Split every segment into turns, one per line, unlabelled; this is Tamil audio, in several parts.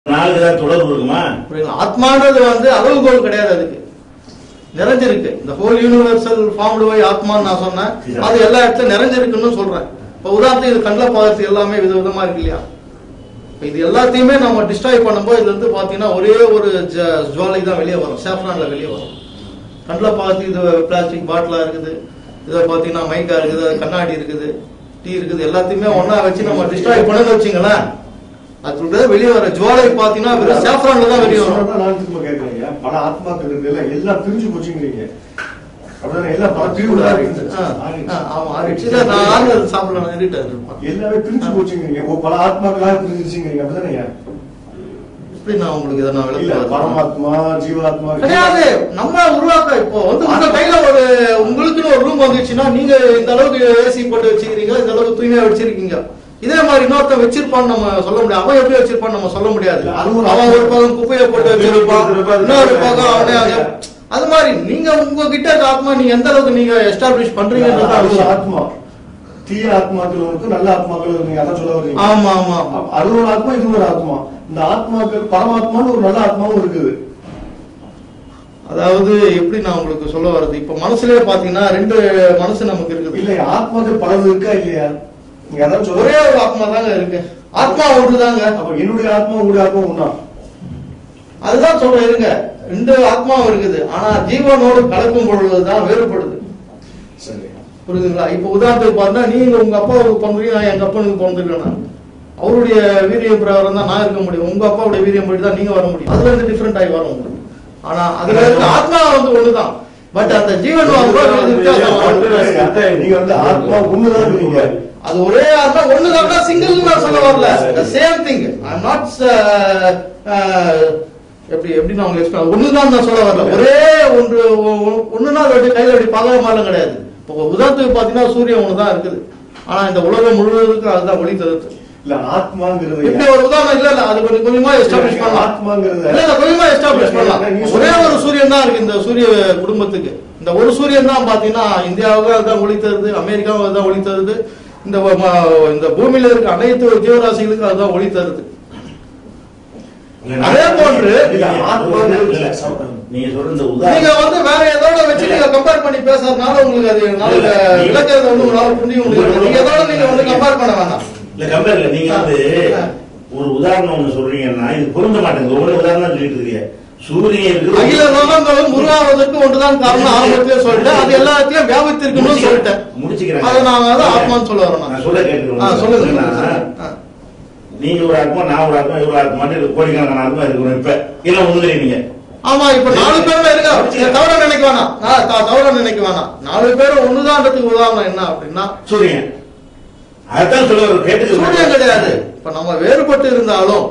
நாளுக்கு ஏதாவது தொடர்பு இருக்குமா
புரியுங்களா ஆத்மான்றது வந்து அளவுகோல் கிடையாது அதுக்கு நிறைஞ்சிருக்கு இந்த ஹோல் யூனிவர்சல் ஃபார்ம்டு பை ஆத்மான்னு நான் சொன்னேன் அது எல்லா இடத்துலயும் நிறைஞ்சிருக்குன்னு சொல்றேன் இப்போ உதாரணத்துக்கு இது கண்ணில் பார்க்கறது எல்லாமே விதவிதமா இருக்கு இல்லையா இப்ப இது எல்லாத்தையுமே நம்ம டிஸ்ட்ராய் பண்ணும்போது இது வந்து பாத்தீங்கன்னா ஒரே ஒரு ஜ- ஜுவாலை தான் வெளியே வரும் சேஃப்ரான்ல வெளியே வரும் கண்ணில் பார்த்து இது பிளாஸ்டிக் பாட்டிலா இருக்குது இதை பார்த்தீங்கன்னா மைக்கா இருக்குது கண்ணாடி இருக்குது டீ இருக்குது எல்லாத்தையுமே ஒண்ணா வச்சு நம்ம டிஸ்ட்ராய் பண்ணணும்னு வச்சுங்களேன் அது வெளியே வர ஜுவாலை பார்த்தீங்கன்னா வெறும் சேஃப்ரான்ல தான் வெளியே வரும்
சொல்றதா நான் திரும்ப கேட்கறீங்க பல ஆத்மாக்கள் இருக்குல்ல எல்லாம் பிரிஞ்சு போச்சுங்கிறீங்க அப்படிதானே எல்லாம் பல பிரிவுகளா இருக்கு
ஆ, ஆ, ஆமா ஆறிடுச்சு இல்ல நான் ஆறு சாப்பிடலாம் இருட்டாரு இருப்பான்
எல்லாமே பிரிஞ்சு போச்சுங்கிறீங்க ஓ, பல ஆத்மாக்களாக பிரிஞ்சிருச்சுங்கிறீங்க அப்படிதானே
இப்படி நான் உங்களுக்கு இதை நான்
இல்ல
விளக்குறேன்
பரமாத்மா ஜீவாத்மா
கிடையாது நம்ம உருவாக்க இப்போ வந்து உங்க கையில ஒரு உங்களுக்குன்னு ஒரு ரூம் வந்துச்சுன்னா நீங்க இந்த அளவுக்கு ஏசி போட்டு வச்சிருக்கீங்க இந்த அளவுக்கு தூய்மையா வச்சிருக்கீங்க இதே மாதிரி இன்னொருத்தன் வச்சிருப்பான்னு நம்ம சொல்ல முடியாது அவன் எப்படி வச்சிருப்பான்னு நம்ம சொல்ல முடியாது
இல்ல, அது ஒரு
அவன் ஒரு பக்கம் குப்பையை போட்டு வச்சிருப்பான் இன்னொரு பக்கம் அவனே அங்க- அது மாதிரி நீங்க உங்ககிட்ட இருக்க ஆத்மா நீங்க எந்த அளவுக்கு நீங்க எஸ்டாப்ளிஷ் பண்றீங்கன்றது
அது ஒரு
அவசியம்.
ஆத்மா தீய ஆத்மாக்கள் இருக்கு நல்ல ஆத்மாக்கள் இருக்கு நீங்க அதான் சொல்ல வரீங்க
ஆமா ஆமா ஆமா
அப்ப அது ஒரு ஆத்மா இது ஒரு ஆத்மா இந்த ஆத்மாக்கள் பரமாத்மான்னு ஒரு நல்ல ஆத்மாவும் இருக்குது
அதாவது எப்படி நான் உங்களுக்கு சொல்ல வர்றது இப்ப மனசுலயே பாத்தீங்கன்னா ரெண்டு மனசு நமக்கு இருக்குது
இல்ல ஆத்மாக்கள் பலது இருக்கா இல்லையா நீங்க அதான் சொல்ல
ஒரே ஒரு ஆத்மா தாங்க இருக்கு ஆத்மா ஒன்றுதாங்க
அப்ப என்னுடைய ஆத்மா உங்களுடைய ஆத்மா ஒண்ணா
அதுதான் சொல்றேன் இருங்க ரெண்டு ஆத்மாவும் இருக்குது ஆனா ஜீவனோடு கலக்கும் பொழுதுதான் வேறுபடுது
சரி
புரியுதுங்களா இப்ப உதாரணத்துக்கு பார்த்தா நீங்க உங்க அப்பாவுக்கு பண்றீங்க நான் எங்க அப்பனுக்கு பிறந்திருக்கேன் நான். அவருடைய வீரியம் பிரகாரம் தான் நான் இருக்க முடியும் உங்க அப்பாவுடைய வீரியம் படி தான் நீங்க வர முடியும் அதுல இருந்து டிஃபரெண்ட் ஆகி வரும் உங்களுக்கு ஆனா அதுல இருக்க ஆத்மா வந்து ஒண்ணுதான் பட் அந்த ஜீவன் வந்து வித்தியாசம் வரும்.
நீங்க வந்து ஆத்மா ஒண்ணுதான் இருக்கீங்க
அது ஒரே ஆத்மா ஒண்ணுதான் சிங்கிள் நான் சொல்ல வரல சேம் திங் ஐ நாட் எப்படி எப்படி நான் உங்களுக்கு explain- ஒண்ணுதான் நான் சொல்ல வரல ஒரே ஒன்று ஒ- ஒ- ஒண்ணுனா அது அப்படி கையில அப்படி பகல மாலம் கிடையாது இப்போ உதாரணத்துக்கு பாத்தீங்கன்னா சூரியன் ஒண்ணுதான் இருக்குது ஆனா இந்த உலகம் முழுவதுக்கும் அதுதான் ஒளி தருது
இல்ல ஆத்மாங்கிறது
இப்படி ஒரு உதாரணம் இல்ல இல்ல அது கொஞ்சம் கொஞ்சமா எஸ்டாப்ளிஷ் பண்ணலாம்
ஆத்மாங்கிறது
இல்ல இல்ல கொஞ்சமா எஸ்டாப்ளிஷ் பண்ணலாம் ஒரே ஒரு சூரியன் தான் இருக்கு இந்த சூரிய குடும்பத்துக்கு இந்த ஒரு சூரியன் தான் பாத்தீங்கன்னா இந்தியாவுக்கு அதுதான் ஒளி தருது அமெரிக்காவுக்கு அதுதான் ஒளி தருது இந்த ம- இந்த பூமியில இருக்க அனைத்து ஜீவராசிகளுக்கும் அதுதான் ஒளி தருது அதே போன்று
இல்ல, ஆத்மா
இல்ல, இல்ல, நீங்க சொல்ற இந்த
நீங்க
உதாரணம்
வந்து வேற ஏதோட வச்சு நீங்க கம்பேர் பண்ணி பேசுறதுனால உங்களுக்கு அது நாளைக்கு விளக்கிறது வந்து உங்களால புரிஞ்சுக்க முடியும் நீங்க எதோட நீங்க வந்து கம்பேர் பண்ண வேணாம்
இல்ல கம்பேர் இல்ல நீங்க வந்து ஒரு உதாரணம் ஒண்ணு சொல்றீங்கன்னா இது பொருந்த மாட்டேங்குது ஒவ்வொரு உதாரணம் சொல்லிட்டு இருக்கீங்க சூரியன்
அகில
இருக்குது
லோகங்களும் உருவாவதற்கு ஒன்றுதான் காரணம் ஆரம்பத்திலே சொல்லிட்டேன் அது எல்லாத்தையும் வியாபித்திருக்கணும்னு சொல்லிட்டேன்
முடிச்சுக்கிறேன்
அதை நான் அதான் ஆத்மான்னு சொல்ல வரேன் நான்.
நான் சொல்ல
ஆ,
கேட்டுக்கிறேன்
சொல்லுங்க
என்னன்னா,
சொல்லுங்க. ஆ.
நீங்க ஒரு ஆத்மா நான் ஒரு ஆத்மா இவர் ஆத்மா கோடிக்கணக்கான ஆத்மா இருக்கிறோம் இப்ப எல்லாம் ஒண்ணு நீங்க
ஆமா இப்ப நாலு பேர்ல இருக்க நீங்க தவறா நினைக்க வேணாம் நான் த- தவறா நினைக்க வேணாம் நாலு பேரும் ஒண்ணுதான்றதுக்கு உதாரணம் என்ன அப்படின்னா
சூரியன் அதான் சொல்ல ஒரு கேட்டு
சூரியன் கிடையாது இப்ப நம்ம வேறுபட்டு இருந்தாலும்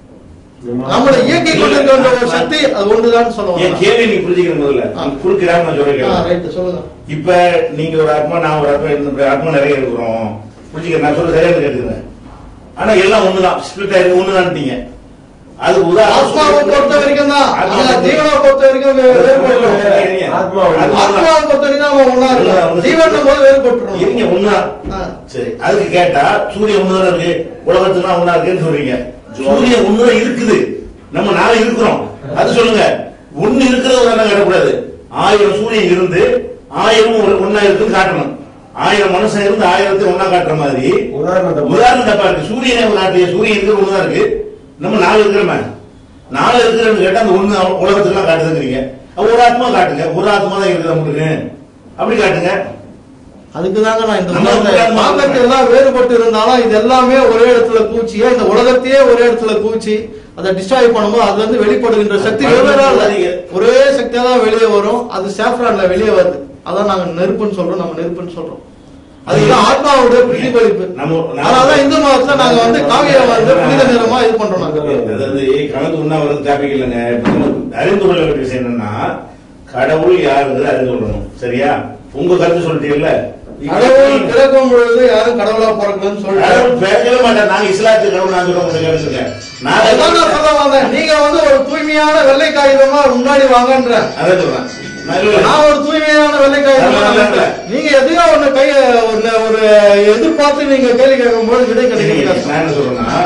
நம்மளை இயக்கி கொண்டிருக்கின்ற ஒரு சக்தி அது ஒன்றுதான்
என்
சொல்லுவாங்க
கேள்வி நீ புரிஞ்சுக்கிற முதல்ல
ஆ.
குறுக்கிறாம நான் சொல்றேன்
ரைட் சொல்லுங்க
இப்ப நீங்க ஒரு ஆத்மா நான் ஒரு ஆத்மா இந்த ஆத்மா நிறைய இருக்கிறோம் புரிஞ்சுக்க நான் சொல்ல சரியா கேட்டுக்கிறேன் ஆனா எல்லாம் ஒண்ணுதான் ஸ்பிளிட் ஆயிருக்கு ஒண்ணுதான்ட்டீங்க அது
ஆத்மாவை பொறுத்த வரைக்கும் தான் ஆனா ஜீவனை பொறுத்த வரைக்கும் வே- வேறுபட்டுரும்.
ஆத்மா
ஆத்மாவை பொறுத்த வரைக்கும் அவன் ஒண்ணா இருக்கும் ஜீவன் போது வேறுபட்டுரும்
இருங்க ஒண்ணுதான்
ஆ.
சரி அதுக்கு கேட்டா சூரியன் ஒண்ணுதான் இருக்கு உலகத்துலாம் ஒண்ணா இருக்குன்னு சொல்றீங்க சூரியன் ஒண்ணுதான் இருக்குது நம்ம நாளை இருக்கிறோம் அது சொல்லுங்க ஒண்ணு இருக்கிறது ஒரு எண்ணம் காட்டக்கூடாது ஆயிரம் சூரியன் இருந்து ஆயிரம் ஒரு ஒண்ணா இருக்குன்னு காட்டணும் ஆயிரம் மனுஷன் இருந்து ஆயிரத்தை ஒண்ணா காட்டுற மாதிரி
உதாரணத்தை
உதாரணம் தப்பா இருக்கு சூரியனே காட்டிய சூரியன் இருக்கிற ஒண்ணுதான் இருக்கு நம்ம நாலு இருக்கிறோமே நாலு இருக்கிறன்னு கேட்டா அந்த ஒண்ணு உலகத்துக்குலாம் காட்டுதுங்கிறீங்க அப்ப ஒரு ஆத்மா காட்டுங்க ஒரு ஆத்மா தான் இருக்குது உங்களுக்கு அப்படி காட்டுங்க
அதுக்கு தாங்க நான் இந்த
நம்ம
உலகத்தை
உலகம்
பார்க்கறது எல்லாம் வேறுபட்டு இருந்தாலும் இது எல்லாமே ஒரே இடத்துல கூச்சியா இந்த உலகத்தையே ஒரே இடத்துல கூச்சி அதை டிஸ்ட்ராய் பண்ணும்போது அது வந்து வெளிப்படுகின்ற சக்தி வெவ்வேறா இல்ல ஒரே சக்தியா தான் வெளியே வரும் அது சாஃப்ரான்ல வெளியே வருது அதான் நாங்க நெருப்புன்னு சொல்றோம் நம்ம நெருப்புன்னு சொல்றோம் அதுதான் ஆத்மாவுடைய பிரதிபலிப்பு
நம்ம-
அதனாலதான் இந்து மதத்துல நாங்க வந்து காவிய வந்து புனித நிறமா இது பண்றோம் நாங்க
அதாவது கலந்து உண்ணாவிரதம் டாபிக் இல்லைங்க இப்ப நம்ம அறிந்து கொள்ள வேண்டிய விஷயம் என்னன்னா கடவுள் யாருங்கிறது அறிந்து கொள்ளணும் சரியா உங்க கருத்து சொல்லிட்டீங்கல்ல
கடவுள் பிறக்கும் பொழுது யாரும் கடவுளா பிறக்கலன்னு சொல்லிட்டு
கடவுள் பேசவே மாட்டேன் நாங்க இஸ்லாத்துக்கு கடவுள் நான் சொல்ல முடியும் கேட்டுருக்கேன்
அதான் நான் சொல்ல வந்தேன் நீங்க வந்து ஒரு தூய்மையான வெள்ளை காகிதமா முன்னாடி வாங்கன்ற
அதான் சொல்றேன் நான் இல்ல.
நான் ஒரு தூய்மையான வெள்ளை காகிதமா
இல்ல, இல்ல, இல்ல.
வாங்கன்றேன். நீங்க எதையோ ஒண்ணு கைய ஒரு ஒரு எதிர்பார்த்து நீங்க கேள்வி கேட்கும் போது விடை
சரிங்க,
கிடைக்கிறது
நான் என்ன சொல்றேன்னா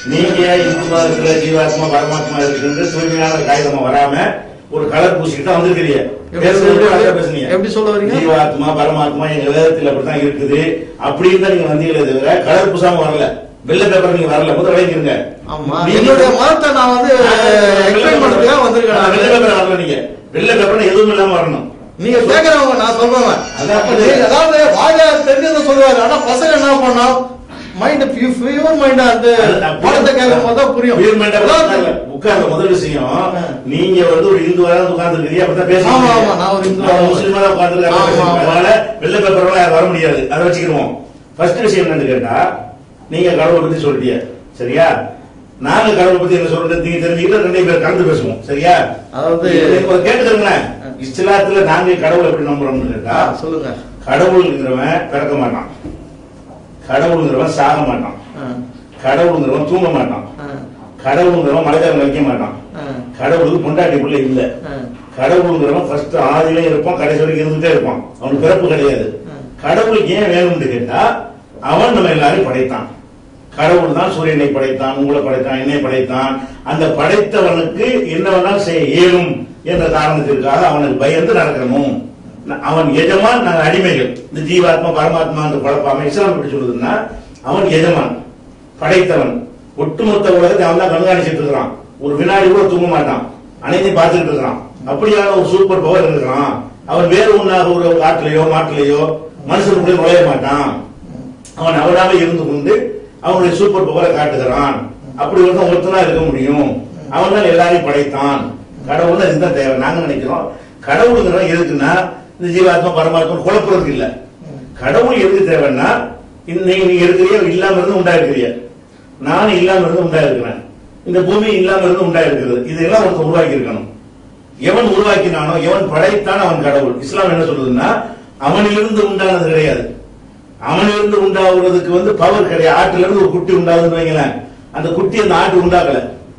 நீங்க இந்து மதத்துல ஜீவாத்மா பரமாத்மா இருக்குன்னு தூய்மையான காகிதமா வராம ஒரு கலர் பூசிக்கிட்டு தான் வந்திருக்கிறீங்க
எப்படி
பேசுறது
சொல்றீங்க?
அழகா பேசுனீங்க
எப்படி சொல்ல வரீங்க?
ஜீவாத்மா பரமாத்மா எங்க வேதத்துல அப்படித்தான் இருக்குது அப்படின்னு தான் நீங்க வந்தீங்களே தவிர கலர் பூசாம வரல வெள்ளை பேப்பர் நீங்க வரல முதல் விளைக்கிறீங்க
ஆமா என்னுடைய மதத்தை நான் வந்து எக்ஸ்பிளைன் பண்றதுக்காக வந்திருக்கேன்
வெள்ளை
நான்.
பேப்பர் வரல நீங்க வெள்ளை பேப்பர் எதுவும் இல்லாம வரணும்
நீங்க கேக்குறவங்க நான் சொல்றேன்
அதான்
அப்ப நீங்க அதாவது வாயில தெரிஞ்சதை சொல்லுவாரு ஆனா பசங்க என்ன பண்ணா மைண்ட் பியூர் மைண்டா அந்த பாடத்தை கேட்கும் போது தான் புரியும்
உயர்மண்ட
அதாவது,
உட்கார்ந்த முதல் விஷயம் நீங்க வந்து ஒரு இந்துவா தான் உட்கார்ந்து இருக்கீங்க அப்படிதான் பேசுறீங்க
ஆமா, ஆமா, நான் ஒரு இந்துவா தான்.
முஸ்லீமா தான் உட்கார்ந்து
ஆமா, ஆமா.
அதனால வெள்ளை பேப்பர் யாரும் வர முடியாது அதை வச்சுக்கிடுவோம் ஃபர்ஸ்ட் விஷயம் என்னன்னு கேட்டா நீங்க கடவுளை பத்தி சொல்லிட்டீங்க சரியா நாங்க கடவுளை பத்தி என்ன சொல்றது நீங்க தெரிஞ்சுக்கிட்டு ரெண்டே பேர் கலந்து பேசுவோம் சரியா
அதாவது-
இப்ப கேட்டுக்கிறேங்களேன் இஸ்லாத்துல நாங்க கடவுளை எப்படி நம்புறோம்னு கேட்டா
ஆ, சொல்லுங்க
கடவுளுங்கிறவன் பிறக்க மாட்டான் கடவுளுங்கிறவன் சாக மாட்டான்
ஆ,
கடவுளுங்கிறவன் தூங்க மாட்டான்
ஆ,
கடவுளுங்கிறவன் மலைக்காரன் வைக்க மாட்டான்
ஆ,
கடவுளுக்கு பொண்டாட்டி பிள்ளை இல்ல
ஆ.
கடவுளுங்கிறவன் ஃபர்ஸ்ட் ஆதியிலே இருப்பான் கடைசி வரைக்கும் இருந்துட்டே இருப்பான் அவனுக்கு பிறப்பு கிடையாது
ம்.
கடவுளுக்கு ஏன் வேணும்னு கேட்டா அவன் நம்ம எல்லாரையும் படைத்தான் கடவுள் தான் சூரியனை படைத்தான் உங்களை படைத்தான் என்னை படைத்தான் அந்த படைத்தவனுக்கு என்ன வேணாலும் செய்ய இயலும் என்ற காரணத்திற்காக அவனுக்கு பயந்து நடக்கணும் ந- அவன் எஜமான் நாங்கள் அடிமைகள் இந்த ஜீவாத்மா பரமாத்மா என்று குழப்பாம இஸ்லாம் எப்படி சொல்லுதுன்னா அவன் எஜமான் படைத்தவன் ஒட்டுமொத்த உலகத்தை அவன் தான் கண்காணிச்சிட்டு இருக்கிறான் ஒரு வினாடி கூட தூங்க மாட்டான் அனைத்தையும் பார்த்துட்டு இருக்கிறான் அப்படியான ஒரு சூப்பர் பவர் இருக்கிறான் அவன் வேறு ஒன்றாக ஒரு காட்டிலேயோ மாட்டிலேயோ மனுஷனுக்குள்ளே நுழைய மாட்டான் அவன் அவனாக இருந்து கொண்டு அவனுடைய சூப்பர் பவரை காட்டுகிறான் அப்படி ஒருத்தன் ஒருத்தனா இருக்க முடியும் அவன் தான் எல்லாரையும் படைத்தான் கடவுள் தான் இதுதான் தேவை நாங்க நினைக்கிறோம் கடவுளுங்கிறவன் எதுக்குன்னா இந்த ஜீவாத்மா பரமாத்மா குழப்பறதுக்கு இல்ல கடவுள் எதுக்கு தேவைன்னா இன்னைக்கு நீங்க இருக்கிறீங்க இல்லாம இருந்து உண்டா இருக்கிறீங்க நானும் இல்லாம இருந்து உண்டா இருக்கிறேன் இந்த பூமி இல்லாம இருந்து உண்டா இருக்கிறது இதெல்லாம் ஒருத்தன் உருவாக்கி இருக்கணும் எவன் உருவாக்கினானோ எவன் படைத்தான் அவன் கடவுள் இஸ்லாம் என்ன சொல்லுதுன்னா அவனிலிருந்து உண்டானது கிடையாது அவனிலிருந்து உண்டாகுறதுக்கு வந்து பவர் கிடையாது ஆட்டுல இருந்து ஒரு குட்டி உண்டாகுதுன்னு வைங்களேன் அந்த குட்டி அந்த ஆட்டு உண்டாக்கல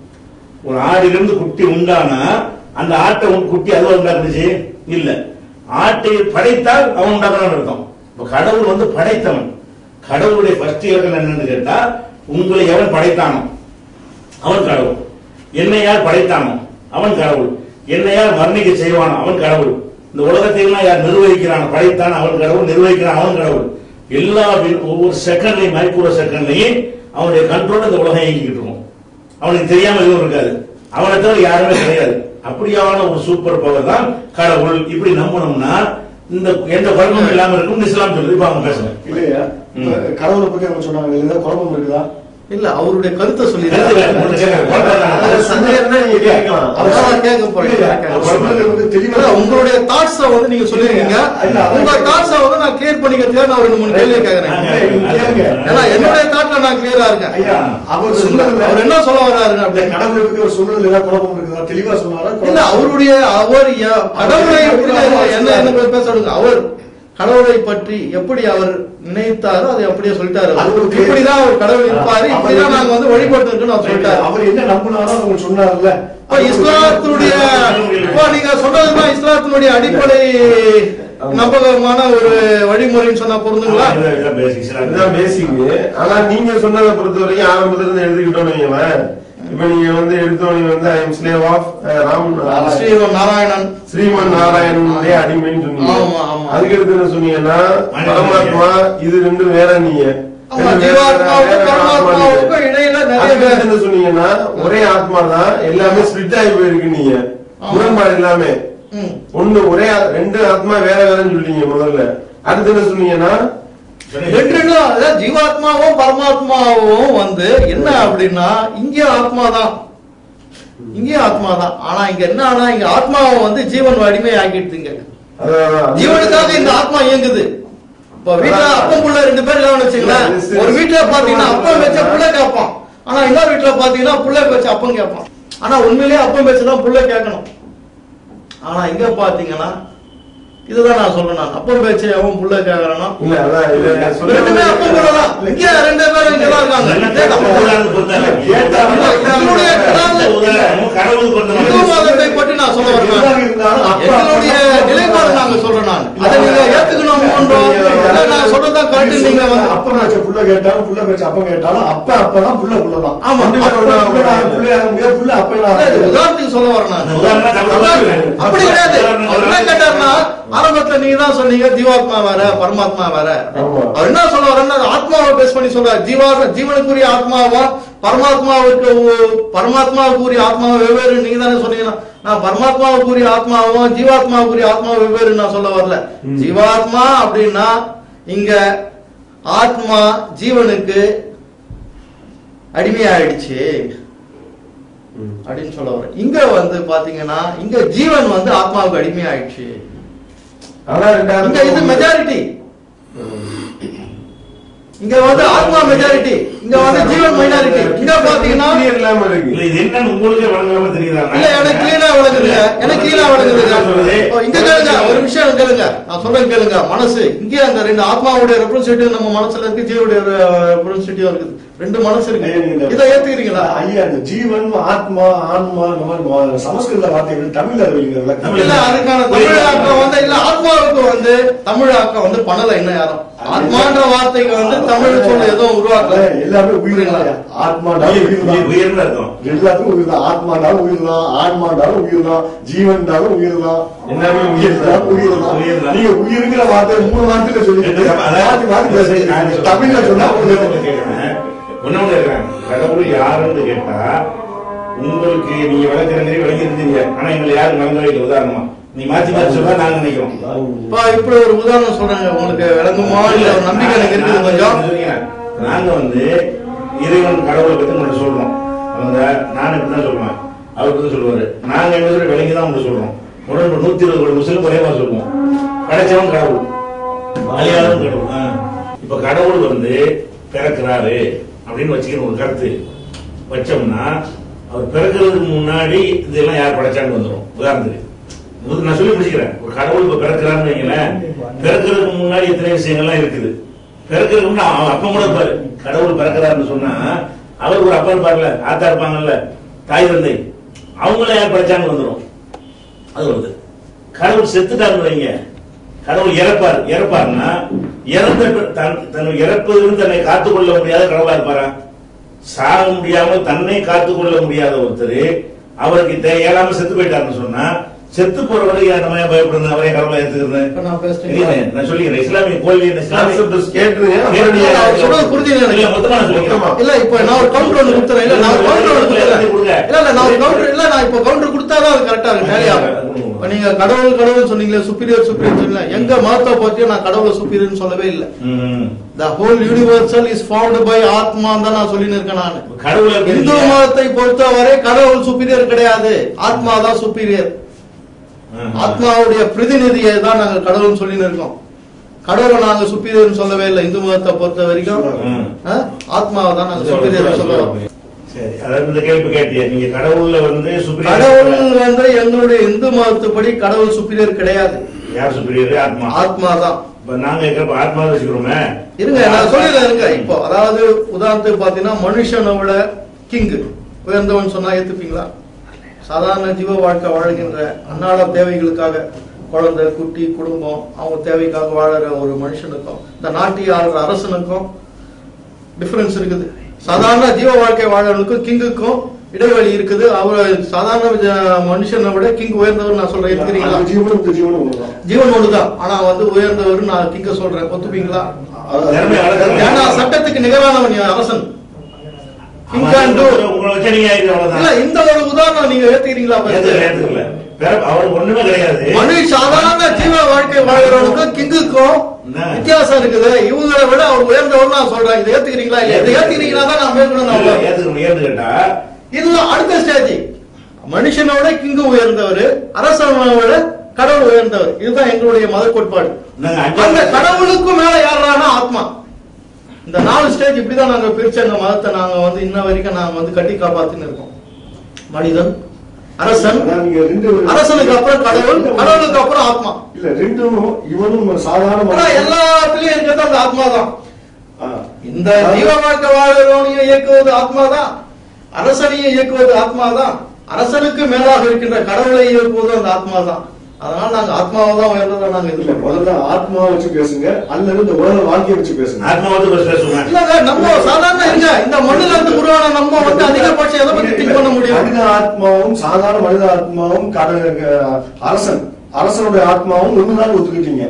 ஒரு ஆடிலிருந்து குட்டி உண்டானா அந்த ஆட்டை உன் குட்டி அதுவா உண்டாக்குச்சு இல்ல ஆட்டை படைத்தால் அவன் உண்டாக்குறான்னு அர்த்தம் இப்ப கடவுள் வந்து படைத்தவன் கடவுளுடைய ஃபர்ஸ்ட் இலக்கணம் என்னன்னு கேட்டா உங்களை எவன் படைத்தானோ அவன் கடவுள் என்னை யார் படைத்தானோ அவன் கடவுள் என்னை யார் வர்ணிக்க செய்வானோ அவன் கடவுள் இந்த உலகத்தை எல்லாம் யார் நிர்வகிக்கிறான் படைத்தான் அவன் கடவுள் நிர்வகிக்கிறான் அவன் கடவுள் எல்லா வி- ஒவ்வொரு செகண்ட்லையும் மைக்ரோ செகண்ட்லையும் அவனுடைய கண்ட்ரோல் இந்த உலகம் இயங்கிக்கிட்டு இருக்கும் அவனுக்கு தெரியாம எதுவும் இருக்காது அவனை தவிர யாருமே கிடையாது அப்படியான ஒரு சூப்பர் பவர் தான் கடவுள் இப்படி நம்பணும்னா இந்த எந்த குழப்பமும் இல்லாம இருக்கும் இஸ்லாம் சொல்லுது இப்ப அவங்க பேசுறேன்
இல்லையா இப்ப கடவுளை பத்தி அவங்க சொன்னாங்க இதுல ஏதாவது குழப்பம் இருக்குதா
இல்ல அவருடைய கருத்தை சொல்லி
கருத்து வேற, ஒண்ணு கேட்கறேன். குழப்பம் தான்.
அது சந்தேகம்னா நீங்க கேட்கலாம்.
அதான் கேட்க போறேன்.
இல்ல, அவர் சொன்னது வந்து தெளிவா
இல்ல, உங்களுடைய தாட்ஸ வந்து நீங்க சொல்லிருக்கீங்க
இல்ல, அதான்
உங்க தாட்ஸ வந்து நான் கிளியர் பண்ணிக்கிறதுக்காக நான் ஒரு ரெண்டு மூணு கேள்வி கேக்குறேன்
இல்ல, கேளுங்க.
ஏன்னா என்னுடைய தாட்ல நான் கிளியரா இருக்கேன்
ஐயா அவர் சொன்னதுல
அவர் என்ன சொல்ல வர்றாருங்க
அந்த
அப்படின்னு
கடவுளை பத்தி அவர் சொன்னதுல ஏதாவது குழப்பம் இருக்குதா தெளிவா சொன்னாரா
இல்ல
குழப்பம்
அவருடைய அவர் ய- கடவுளை எப்படி என்ன என்ன பேசுறதுங்க அவர் கடவுளை பற்றி எப்படி அவர் நினைத்தாரோ அதை அப்படியே சொல்லிட்டாரு
அது ஒரு கேள்வி.
இப்படிதான் அவர் கடவுள் இருப்பாரு
அவர்
இப்படிதான் நாங்க வந்து வழிபட்டு இருக்கோம்னு அவர் சொல்லிட்டாரு
அவர் என்ன நம்பினாரோ அவங்க சொன்னார்ல
இப்ப இஸ்லாத்தினுடைய இப்ப நீங்க சொல்றதுதான் இஸ்லாத்தினுடைய அடிப்படை நம்பகமான ஒரு வழிமுறைன்னு சொன்னா பொருந்துங்களா
இதுதான் இதுதான் basic இஸ்லாம்.
இதுதான் பேசிக் ஆனா நீங்க சொன்னதை பொறுத்த வரைக்கும் ஆரம்பத்துல இருந்து எழுதிக்கிட்டோம் வைங்களேன் இப்ப நீங்க வந்து எடுத்தோம் வந்து I am slave of Ram
Sriman Narayanan
Sriman நாராயணனுடைய அடிமைன்னு சொன்னீங்க
ஆமா, ஆமா.
அதுக்கு அடுத்து என்ன சொன்னீங்கன்னா பரமாத்மா இது ரெண்டும் வேற நீங்க
ஆமா,
ரெண்டு வேற-
ஜீவாத்மாவுக்கும்
வேற ஆத்மா
பரமாத்மாவுக்கும்
நீங்க.
இடையில நிறைய
அதுக்கு அடுத்து
வேற-
என்ன சொன்னீங்கன்னா ஒரே ஆத்மா தான் எல்லாமே ஸ்பிளிட் ஆகி போயிருக்கு நீங்க
ஆமா.
முரண்பாடு எல்லாமே
ம்.
ஒண்ணு ஒரே ஆ- ரெண்டு ஆத்மா வேற வேறன்னு சொல்லிட்டீங்க முதல்ல அடுத்து என்ன சொன்னீங்கன்னா
ரெண்டு ரெண்டும் அதாவது ஜீவாத்மாவும் பரமாத்மாவும் வந்து என்ன அப்படின்னா இங்கே ஆத்மா தான் இங்கே ஆத்மா தான் ஆனா இங்க என்ன ஆனா இங்க ஆத்மாவை வந்து ஜீவன் அடிமை ஆக்கிடுதுங்க
அதான்
ஜீவனுக்காக இந்த ஆத்மா இயங்குது இப்ப வீட்டுல அப்பம் புள்ள ரெண்டு பேர் இல்லைன்னு வச்சுங்களேன்
இல்ல, இது
ஒரு வீட்டுல பாத்தீங்கன்னா அப்பம் வச்ச புள்ள கேட்பான் ஆனா இன்னொரு வீட்டுல பாத்தீங்கன்னா புள்ள வச்ச அப்பம் கேட்பான் ஆனா உண்மையிலேயே அப்பம் வச்சுதான் புள்ள கேட்கணும் ஆனா இங்க பாத்தீங்கன்னா இதுதான் நான் சொல்றேன் நான் அப்பம் பேச்சு அவன் புள்ள கேட்கறானா
இல்ல அதான் இது சொல்ல
ரெண்டுமே அப்பம் புள்ள தான் இங்க ரெண்டு பேரும் இங்கதான் இருக்காங்க
நம்ம உதாரணத்துக்கு பொறுத்தவரை.
கேட்டா
இல்ல, இதனுடைய
இந்த உதாரணம் கடவுளுக்கு பொறுத்தவரை.
இந்து மதத்தை பற்றி நான் சொல்ல வரேன்
எதுவாக இருந்தாலும் அப்பா-
எங்களுடைய நிலைப்பாடு நாங்க சொல்றேன் நான் அதை நீங்க ஏத்துக்கணும் இல்ல நான் சொல்ற சொல்றதுதான் கரெக்ட் நீங்க வந்து
அப்ப பேச்ச புள்ள கேட்டாலும் புள்ள பேச்ச அப்ப கேட்டாலும் அப்ப அப்பதான் புள்ள புள்ளதான்
ஆமா.
ரெண்டுமே ஒண்ணா புள்ள புள்ளையாக முடியாது புள்ள அப்ப
இல்ல, இது உதாரணத்துக்கு சொல்ல வரேன் நான்.
உதாரணம் நம்ம சொல்லுங்க.
அப்படி கிடையாது அவர் என்ன கேட்டாருன்னா ஆரம்பத்துல நீங்க தான் சொன்னீங்க ஜீவாத்மா வேற பரமாத்மா வேற
ஆமா.
அவர் என்ன சொல்ல வரேன்னா ஆத்மாவை பேஸ் பண்ணி சொல்றாரு ஜீவா ஜீவனுக்குரிய ஆத்மாவா பரமாத்மாவுக்கு உ- பரமாத்மாவுக்குரிய ஆத்மாவை வெவ்வேறு நீங்க தானே சொன்னீங்கன்னா நான் பரமாத்மாவுக்குரிய ஆத்மாவும் ஜீவாத்மாவுக்குரிய ஆத்மாவும் வெவ்வேறு நான் சொல்ல வரல ஜீவாத்மா அப்படின்னா இங்க ஆத்மா ஜீவனுக்கு அடிமையாயிடுச்சு அப்படின்னு சொல்ல வரேன் இங்க வந்து பாத்தீங்கன்னா இங்க ஜீவன் வந்து ஆத்மாவுக்கு அடிமையாயிடுச்சு
ஆனா ரெண்டாவது
இங்க இது மெஜாரிட்டி இங்க வந்து ஆத்மா மெஜாரிட்டி இங்க வந்து ஜீவன் மைனாரிட்டி இங்க பாத்தீங்கன்னா
clear இல்லாம இருக்கு
இல்ல இது என்னன்னு உங்களுக்கே வழங்காம தெரியுதா
இல்ல எனக்கு கிளீனா விளங்குதுங்க எனக்கு கிளீனா விளங்குதுங்க ஓ, இங்க கேளுங்க ஒரு விஷயம் கேளுங்க நான் சொல்றேன் கேளுங்க மனசு இங்கே அந்த ரெண்டு ஆத்மாவுடைய ரெப்ரசன்டேட்டிவ் நம்ம மனசுல இருக்கு ஜீவனுடைய ரெப்ரசன்டேட்டிவ் இருக்குது ரெண்டு மனசு இருக்கு இதை ஏத்துக்கிறீங்களா
ஐயா இந்த ஜீவன் ஆத்மா ஆன்மா இந்த மாதிரி மா- சமஸ்கிருத வார்த்தைகள் தமிழ்ல வைங்க விளக்கம்.
இல்ல அதுக்கான தமிழாக்கம் வந்து இல்ல ஆத்மாவுக்கு வந்து தமிழாக்கம் வந்து பண்ணல இன்னும் யாரும் ஆத்மான்ற வார்த்தைக்கு வந்து தமிழ் சொல்ல எதுவும் உருவாக்கல
எல்லாமே உயிர் தான் ஆத்மாண்டாலும் உயிர் தான்
உயர்ந்த இருக்கும்
எல்லாத்துக்கும் உயிர் தான் ஆத்மாண்டாலும் உயிர் தான் ஆன்மாண்டாலும் உயிர் தான் ஜீவன்டாலும் உயிர் தான்
எல்லாமே உயிர் தான்.
எல்லாம் உயிர் தான்
உயிர் தான்.
நீங்க உயிருங்கிற வார்த்தை மூணு வார்த்தையில சொல்லிட்டு மாத்தி மாத்தி பேசுறீங்க தமிழ்ல சொன்னா உங்களுக்கு
ஒண்ணு இருக்கிறேன் கடவுள் யாருன்னு கேட்டா உங்களுக்கு நீங்க விளக்குற மாதிரி விளங்கி இருந்தீங்க ஆனா எங்களை யாரும் விளங்கவே இல்லை உதாரணமா நீ மாத்தி மாத்தி சொல்றா நாங்க நினைக்கிறோம்
இப்ப இப்படி ஒரு உதாரணம் சொல்றாங்க உங்களுக்கு விளங்குமா இல்ல ஒரு நம்பிக்கை எனக்கு இருக்குது கொஞ்சம்
சொல்றீங்க. நாங்க வந்து இறைவன் கடவுளை பத்தி உங்களுக்கு சொல்றோம் அவங்க நான் இப்படிதான் சொல்லுவேன் அவர் பத்தி சொல்லுவாரு நாங்க எங்க பேரும் விளங்கி தான் உங்களுக்கு சொல்றோம் உடனே நூத்தி இருபது கோடி முஸ்லிம் ஒரே மாதிரி சொல்லுவோம் படைச்சவன் கடவுள் அழியாதவன் கடவுள் ஆ. இப்ப கடவுள் வந்து பிறக்கிறாரு அப்படின்னு வச்சுக்கிற ஒரு கருத்து வச்சோம்னா அவர் பிறக்கிறதுக்கு முன்னாடி இதெல்லாம் யார் படைச்சான்னு வந்துடும் உதாரணத்துக்கு உங்களுக்கு நான் சொல்லி முடிச்சுக்கிறேன் ஒரு கடவுள் இப்ப பிறக்கிறான்னு வைங்களேன் பிறக்கிறதுக்கு முன்னாடி எத்தனை விஷயங்கள்லாம் இருக்குது பிறக்கிறதுக்கு முன்னாடி அவன் அப்பா கூட இருப்பாரு கடவுள் பிறக்கிறாருன்னு சொன்னா அவர் ஒரு அப்பா இருப்பார்ல ஆத்தா இருப்பாங்கல்ல தாய் தந்தை அவங்கள யார் படைச்சான்னு வந்துடும் அது வருது கடவுள் செத்துட்டாருன்னு வைங்க கடவுள் இறப்பார் இறப்பார்னா இறந்த பிற- தன் தன் இறப்பதிலிருந்து தன்னை காத்துக்கொள்ள முடியாத கடவுளா இருப்பாரா சாக முடியாம தன்னை காத்துக்கொள்ள முடியாத ஒருத்தர் அவருக்கு தே- இயலாம செத்து போயிட்டாருன்னு சொன்னா செத்து போறவரை நம்ம ஏன் பயப்படணும் அவரே கடவுளா
இப்ப
எடுத்துக்கிறேன்
நான் பேசுறேன்
இல்லைங்க, நான் சொல்லிக்கிறேன் இஸ்லாமிய கோயில் இஸ்லாமிய
Concept கேட்டுருங்க அப்புறம்
கேட்டு
நீங்க-
அவர் சொல்றது புரிஞ்சுது எனக்கு.
இல்ல, மொத்தமா நான் சொல்லிக்கிறேன்.
மொத்தமா.
இல்ல இப்ப நான் ஒரு கவுண்டர் ஒன்று கொடுத்துறேன் இல்ல நான் ஒரு கவுண்டர் ஒன்று கொடுத்துறேன் இல்ல இல்ல நான் ஒரு கவுண்டர் இல்ல நான் இப்ப கவுண்டர் கொடுத்தாதான் அது கரெக்டா இருக்கு டேலி ஆகும் இப்ப நீங்க கடவுள் கடவுள் சொன்னீங்களே சுப்பீரியர் சுப்பீரியர் சொன்னீங்க எங்க மதத்தை பத்தியும் நான் கடவுளை சுப்பீரியர்னு சொல்லவே இல்ல
ம்.
The whole universal is found by atma தான் நான் சொல்லின்னு இருக்கேன் நான்
கடவுளை
இந்து
பிரிக்க-
மதத்தை பொறுத்தவரை கடவுள் சுப்பீரியர் கிடையாது ஆத்மா தான் சுப்பீரியர்
ம்.
ஆத்மாவுடைய பிரதிநிதியை தான் நாங்க கடவுள்னு சொல்லின்னு இருக்கோம் கடவுளை நாங்க சுப்பீரியர்னு சொல்லவே இல்லை இந்து மதத்தை பொறுத்த வரைக்கும்
ம்.
ஆ? ஆத்மாவை தான் நாங்க சுப்பீரியர் சொல்லுவோம்
சரி அதாவது இந்த கேள்வி கேட்டிய நீங்க கடவுள்ல வந்து superior-
கடவுள் வந்து எங்களுடைய இந்து மதத்துப்படி கடவுள் சுப்பீரியர் கிடையாது
யார் சுப்பீரியர் ஆத்மா
ஆத்மா தான்
இப்ப நாங்க இருக்கிறப்ப ஆத்மா வச்சுக்கிறோமே
இருங்க நான் சொல்லிடுறேன் இருங்க இப்போ அதாவது உதாரணத்துக்கு பாத்தீங்கன்னா மனுஷனை விட கிங் உயர்ந்தவன் சொன்னா ஏத்துப்பீங்களா சாதாரண ஜீவ வாழ்க்கை வாழ்கின்ற அன்னாட தேவைகளுக்காக குழந்தை குட்டி குடும்பம் அவங்க தேவைக்காக வாழற ஒரு மனுஷனுக்கும் இந்த நாட்டை ஆளுற அரசனுக்கும் டிஃபரன்ஸ் இருக்குது சாதாரண ஜீவ வாழ்க்கை வாழறவனுக்கும் கிங்குக்கும் இடைவெளி இருக்குது அவர் சாதாரண ஜ- மனுஷனை விட கிங் உயர்ந்தவர் நான் சொல்றேன் ஏத்துக்கிறீங்களா
அந்த ஜீவனும் இந்த ஜீவனும் ஒண்ணுதான்
ஜீவன் ஒண்ணுதான் ஆனா வந்து உயர்ந்தவர் நான் கிங்க சொல்றேன் ஒத்துப்பீங்களா
திறமை வளர்க்கறது.
ஏன்னா சட்டத்துக்கு நிகரானவன் நீ அரசன் King
ஆமா,
can do.
உங்களை வச்சு நீங்க ஆயிடுது
இல்ல
அவ்வளவுதான்
இந்த ஒரு உதாரணம் நீங்க ஏத்துக்கிறீங்களா அப்ப?
ஏத்துக்கல, ஏத்துக்கல. பிற- அவருக்கு ஒண்ணுமே கிடையாது
மனு சாதாரண ஜீவ வாழ்க்கை வாழ்கிறவனுக்கும் கிங்குக்கும்
என்ன?
வித்தியாசம் இருக்குது இவங்களை விட அவர் உயர்ந்தவர் நான் சொல்றேன் இதை ஏத்துக்கிறீங்களா இல்ல இதை ஏத்துக்கிறீங்களா தான் நான் மேற்கொண்டு நான்
இல்ல,
சொல்றேன்.
ஏத்துக்கணும் ஏன்னு கேட்டா
இல்ல அடுத்த ஸ்டேஜ் மனுஷனோட கிங்கு உயர்ந்தவர் அரசனோட கடவுள் உயர்ந்தவர் இதுதான் எங்களுடைய மத கோட்பாடு
நாங்க
அந்த
அஞ்சாவது
கடவுளுக்கும் மேல யாரானா ஆத்மா இந்த நாலு ஸ்டேஜ் இப்படிதான் நாங்க பிரிச்ச எங்க மதத்தை நாங்க வந்து இன்ன வரைக்கும் நாங்க வந்து கட்டி காப்பாத்தின்னு இருக்கோம் மனிதன் அரசன்
அதான் நீங்க ரெண்டு
அரசனுக்கு அப்புறம் கடவுள் கடவுளுக்கு அப்புறம் ஆத்மா
இல்ல ரெண்டும் இவனும் சாதாரண
ஆனா எல்லாத்துலயும் இருக்கிறது அந்த ஆத்மா தான்
ஆ.
இந்த ஜீவ வாழ்க்கை வாழ்கிறவனையும் இயக்குவது ஆத்மா தான் அரசனையும் இயக்குவது ஆத்மா தான் அரசனுக்கு மேலாக இருக்கின்ற கடவுளை இயக்குவது அந்த ஆத்மா தான் அதனால நாங்க ஆத்மாவை தான் உயர்ந்ததை நாங்க இது
இல்ல முதல்ல ஆத்மாவை வச்சு பேசுங்க அல்லது இந்த உலக வாழ்க்கையை வச்சு பேசுங்க
ஆத்மா வந்து பஸ் பேசுங்க
இல்லங்க நம்ம சாதாரண இருங்க இந்த மண்ணுல இருந்து உருவான நம்ம வந்து அதிகபட்சம் எதை பத்தி திங்க் பண்ண முடியும்
மனித ஆத்மாவும் சாதாரண மனித ஆத்மாவும் கட- அரசன் அரசனுடைய ஆத்மாவும் ஒண்ணுதான் ஒத்துக்கிட்டீங்க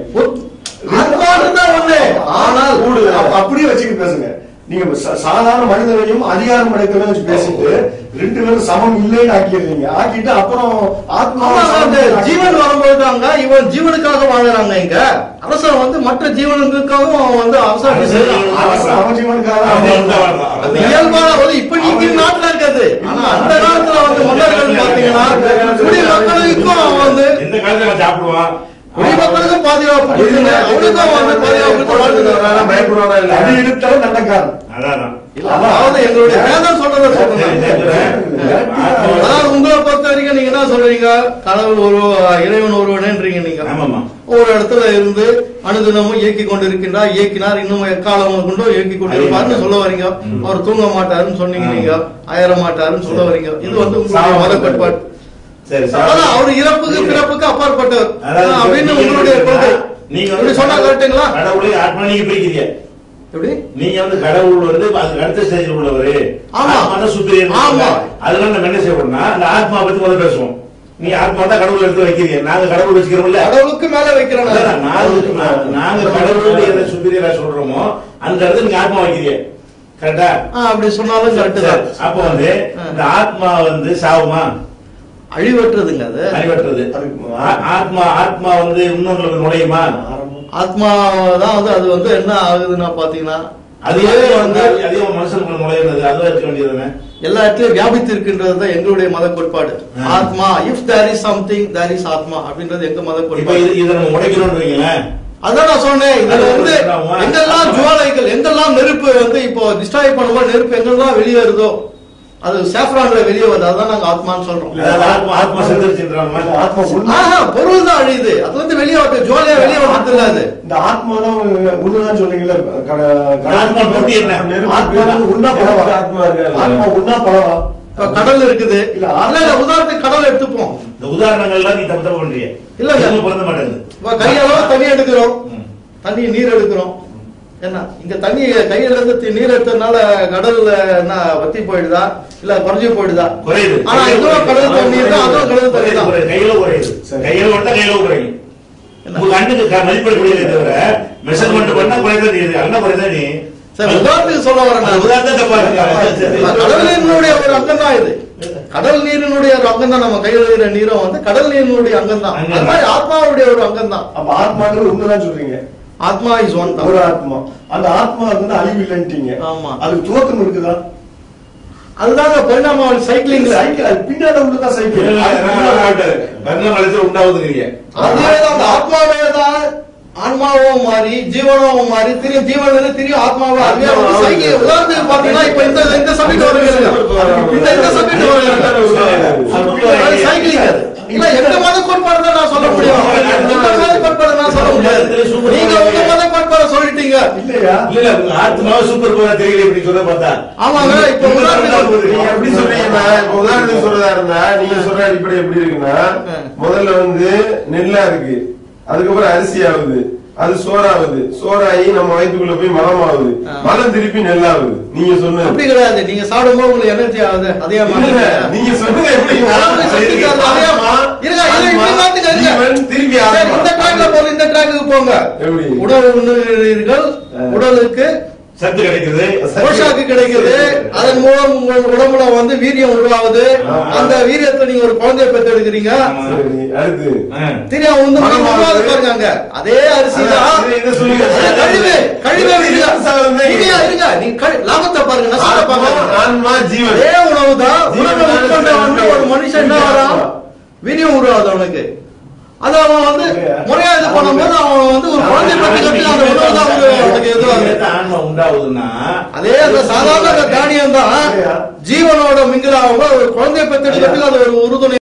ஆத்மான்னு தான் ஒண்ணு ஆனால்
கூடு. அப்ப அப்படியே வச்சுக்கிட்டு பேசுங்க நீங்க சா- சாதாரண மனிதனையும் அதிகாரம் படைத்தவரையும் வச்சு பேசிட்டு ரெண்டு பேரும் சமம் இல்லைன்னு ஆக்கிடுறீங்க ஆக்கிட்டு அப்புறம் ஆத்மா
ஆமா, அந்த ஜீவன் வரும்போது அங்க இவன் ஜீவனுக்காக வாழறாங்க இங்க அரசன் வந்து மற்ற ஜீவனுக்காகவும் அவன் வந்து அவசரம் செய்யறான்
அரசன் அவன் ஜீவனுக்காக
அவன் வந்து வாழ்றான்.
அது இயல்பான ஒரு இப்ப நீங்க நாட்டுல இருக்காது ஆனா அந்த காலத்துல வந்து மன்னர்கள் பாத்தீங்கன்னா குடி மக்களுக்கும் அவன் வந்து
எந்த காலத்துல அவன் சாப்பிடுவான்
குடி மக்களுக்கும் பாதுகாப்பு கொடுக்கணும் அவனுக்கும் அவன் வந்து பாதுகாப்பு கொடுத்து வாழ்ந்துக்கிறான்.
பயப்படுவானா இல்ல
அடி எடுத்தாலும் நல்லக்காரன்
அதான்
இல்ல, அதாவது எங்களுடைய வேதம் சொல்றத சொல்றேன் அதாவது உங்களை பொறுத்த வரைக்கும் நீங்க என்ன சொல்றீங்க கடவுள் ஒரு இறைவன் ஒருவனேன்றீங்க நீங்க
ஆமாமா
ஒரு இடத்துல இருந்து அனுதினமும் இயக்கி கொண்டிருக்கின்றார் இயக்கினார் இன்னும் எக்காலம் கொண்டும் இயக்கி கொண்டிருப்பாருன்னு சொல்ல வரீங்க அவர் தூங்க மாட்டாருன்னு சொன்னீங்க நீங்க அயர மாட்டாருன்னு சொல்ல வரீங்க இது வந்து உங்களுடைய மத கட்டுப்பாடு
சரி
அதான் அவர் இறப்புக்கு பிறப்புக்கு அப்பாற்பட்டவர்
அதாவது
அப்படின்னு உங்களுடைய கொள்கை
நீங்க
இப்படி
வந்து
சொன்னா கரெக்டுங்களா
கடவுளை ஆத்மா நீங்க பிரிக்கிறீங்க
எப்படி
நீங்க வந்து கடவுள் வந்து அதுக்கு அடுத்த ஸ்டேஜில் உள்ளவரு
ஆமா.
ஆத்மா சுப்பீரியர்
ஆமா.
அதனால நம்ம என்ன செய்யணும்னா அந்த ஆத்மா பத்தி முதல்ல பேசுவோம் நீ ஆத்மா தான் கடவுள் எடுத்து வைக்கிறீங்க நாங்க கடவுள் வச்சுக்கிறோம்ல
கடவுளுக்கு மேல வைக்கிறேன்
அதான் நாங்க நா- நாங்க கடவுள் எதை சுப்பீரியரா சொல்றோமோ அந்த இடத்துல நீங்க ஆத்மா வைக்கிறீங்க கரெக்டா
ஆ, அப்படி சொன்னாலும் கரெக்ட் தான்
அப்ப வந்து இந்த ஆத்மா வந்து சாவுமா
அழிவற்றதுங்க அது
அறிவற்றது ஆ- ஆத்மா ஆத்மா வந்து இன்னொன்று நுழையுமா
ஆத்மா தான் வந்து அது வந்து என்ன ஆகுதுன்னா பாத்தீங்கன்னா
அது
அதுவே வந்து
அதே மனுஷனுக்குள்ள நுழையிறது அதுவா இருக்க வேண்டியதுதானே
எல்லா இடத்துலயும் வியாபித்து இருக்கின்றது தான் எங்களுடைய மத கோட்பாடு
ஆ.
ஆத்மா if there is something there is atma அப்படின்றது எங்க மத
இப்ப
கோட்பாடு
இது இதை நம்ம உடைக்கணும்னு வைங்களேன்
அதான் நான் சொன்னேன் இதுல
அது
வந்து
ஆமா.
எங்கெல்லாம் ஜுவாலைகள் எங்கெல்லாம் நெருப்பு வந்து இப்போ டிஸ்ட்ராய் பண்ணும்போது நெருப்பு எங்கெல்லாம் வெளியேறுதோ அது சேஃப்ரான்ல வெளியே வருது அதான் நாங்க ஆத்மான்னு சொல்றோம்
அதாவது ஆத்மா ஆத்மா செத்துருச்சுன்றாங்க
ஆத்மா உண்மை
ஆஹா பொருள் தான் அழியுது அது வந்து வெளியே வருது ஜுவாலியா வெளியே வர்றது இல்ல அது
இந்த ஆத்மா தான் உண்மைதான் சொன்னீங்கல்ல
ஆத்மா பத்தி என்ன?
ஆத்மா உண்ணா பழவா
ஆத்மா இருக்காது.
ஆத்மா உண்ணா பழவா
இப்ப கடல் இருக்குது
இல்ல,
இல்ல இல்ல உதாரணத்துக்கு கடல் எடுத்துப்போம்
இந்த உதாரணங்கள்லாம் நீ தப்பு தப்பு பண்றீங்க
இல்லங்க.
எதுவும் பொருந்த மாட்டேங்குது
இப்ப கையளவு தண்ணி எடுக்கிறோம்
ம்.
தண்ணி நீர் எடுக்கிறோம் என்ன இங்க தண்ணி கையில இருந்து தி- நீர் எடுத்ததுனால கடல்ல என்ன வத்தி போயிடுதா இல்ல குறைஞ்சு போயிடுதா
குறையுது
ஆனா இதுவும் கடல் தண்ணி தான் அதுவும் கடல் தண்ணி
குறையுது,
தான்
குறையுது. கையில குறையுது
சரி.
கையில வந்தா கையில குறையும்
என்ன?
உங்க கண்ணுக்கு க- மதிப்பிட முடியல தவிர மெஷர்மெண்ட் பண்ணா குறைதான் தெரியுது அண்ணா குறைதான் நீ
சரி உதாரணத்துக்கு சொல்ல வரேன்
அது
நான்.
உதாரணத்தை தப்பா இருக்கு.
கடல் நீரினுடைய ஒரு அங்கம் தான் இது கடல் நீரினுடைய ஒரு அங்கம் தான் நம்ம கையில் இருக்கிற நீரும் வந்து கடல் நீரினுடைய அங்கம் தான்
அங்கம்
அது மாதிரி ஆத்மாவுடைய ஒரு அங்கம் தான்
அப்ப ஆத்மாங்கிறது உண்மைதான் சொல்றீங்க
ஆத்மா இஸ் ஒன்
ஒரு
தான்
ஆத்மா அந்த ஆத்மா வந்து அழிவு இல்லைன்ட்டீங்க
ஆமா.
அதுக்கு துவக்கம் இருக்குதா
அதுதாங்க பரிணாம சைக்கிளிங்ல
சைக்கிள் அது பின்னால உள்ளதான் சைக்கிள்
இல்ல, இல்ல,
அதுக்கு
நான்
முன்னால
மாட்டேன். மரண காலத்துல உண்டாகுதுங்கிறீங்க
அதுவே தான் அந்த ஆத்மாவே தான் ஆன்மாவும் மாறி ஜீவனமும் மாறி திரும்பி ஜீவனில திரும்பி ஆத்மாவும் அதுவே வந்து சைக்கிள் உதாரணத்துக்கு பாத்தீங்கன்னா இப்ப இந்த இந்த சப்ஜெக்ட் வருகிறது இந்த இந்த சப்ஜெக்ட் வருகிறது சைக்கிளிங் அது இல்ல எந்த மத கோட்பாடு தான் நான் சொல்ல முடியும் இந்த மத கோட்பாடு நான் சொல்ல முடியாது நீங்க உங்க மத கோட்பாடு சொல்லிட்டீங்க
இல்லையா
இல்ல இல்ல உங்க ஆத்மாவை சூப்பர் பவர் தெரியல இப்படி சொல்ல பார்த்தா
ஆமாங்க இப்ப உதாரணத்துக்கு
நீங்க எப்படி சொல்றீங்கன்னா இப்ப உதாரணத்துக்கு சொல்றதா இருந்தா நீங்க சொல்ற அடிப்படை எப்படி இருக்குன்னா முதல்ல வந்து நெல்லா இருக்கு அதுக்கப்புறம் அரிசி ஆகுது அது சோறாகுது சோறாகி நம்ம வயிற்றுக்குள்ள போய் மலம் ஆகுது
ஆ.
மலம் திருப்பி நெல்லாகுது நீங்க சொன்னது
அப்படி கிடையாது நீங்க சாப்பிடும்போது உங்களுக்கு எனர்ஜி ஆகுது அதே
இல்ல,
மாதிரி
நீங்க சொன்னது எப்படி
அதாவது சக்திக்கு அது அதே-
ஆத்மா,
இருங்க, இருங்க, இப்படி
ஆத்மா,
பார்த்துக்க, இருங்க.
ஜீவன், திருப்பி
சரி,
ஆத்மா.
இந்த ட்ராக்ல போல இந்த ட்ராக்குக்கு போங்க
எப்படி?
உணவு உண்ணுகிறீர்கள் உடலுக்கு
சத்து கிடைக்குது
போஷாக்கு கிடைக்குது அதன் மூலம் உங்கள் உடம்புல வந்து வீரியம் உருவாகுது அந்த வீரியத்தை நீங்க ஒரு குழந்தைய பெற்று எடுக்கிறீங்க
ஆமா.
சரி, அடுத்து
ஆ.
தெரியும் வந்து உருவாகுது பாருங்க அங்க அதே அரிசி தான்
இதை- இதை சொல்லுங்க.
அது கழிவு கழிவு
இது
இருங்க
சாதனை.
இருங்க, இருங்க நீங்க கழி- லாபத்தை பாருங்க நஷ்டத்தை
ஆத்மா,
பாருங்க
ஆன்மா ஜீவன்
அதே உணவு தான்
ஜீவன்
உணவை உட்கொண்ட
தான்
வந்து ஒரு மனுஷன் என்ன வரான் வீரியம் உருவாது அவனுக்கு அது அவன் வந்து முறையா இது பண்ணும்போது அவன் வந்து ஒரு குழந்தை பத்தி கட்டி அந்த உணவு தான் வந்து அவனுக்கு எதுவாகுது
எந்த ஆன்மா உண்டாகுதுன்னா
அதே அந்த சாதாரண அந்த தானியம் தான் ஜீவனோட மிங்கிலாக ஒரு குழந்தைய பெற்றெடுக்கிறதுக்கு அது ஒரு உறுதுணை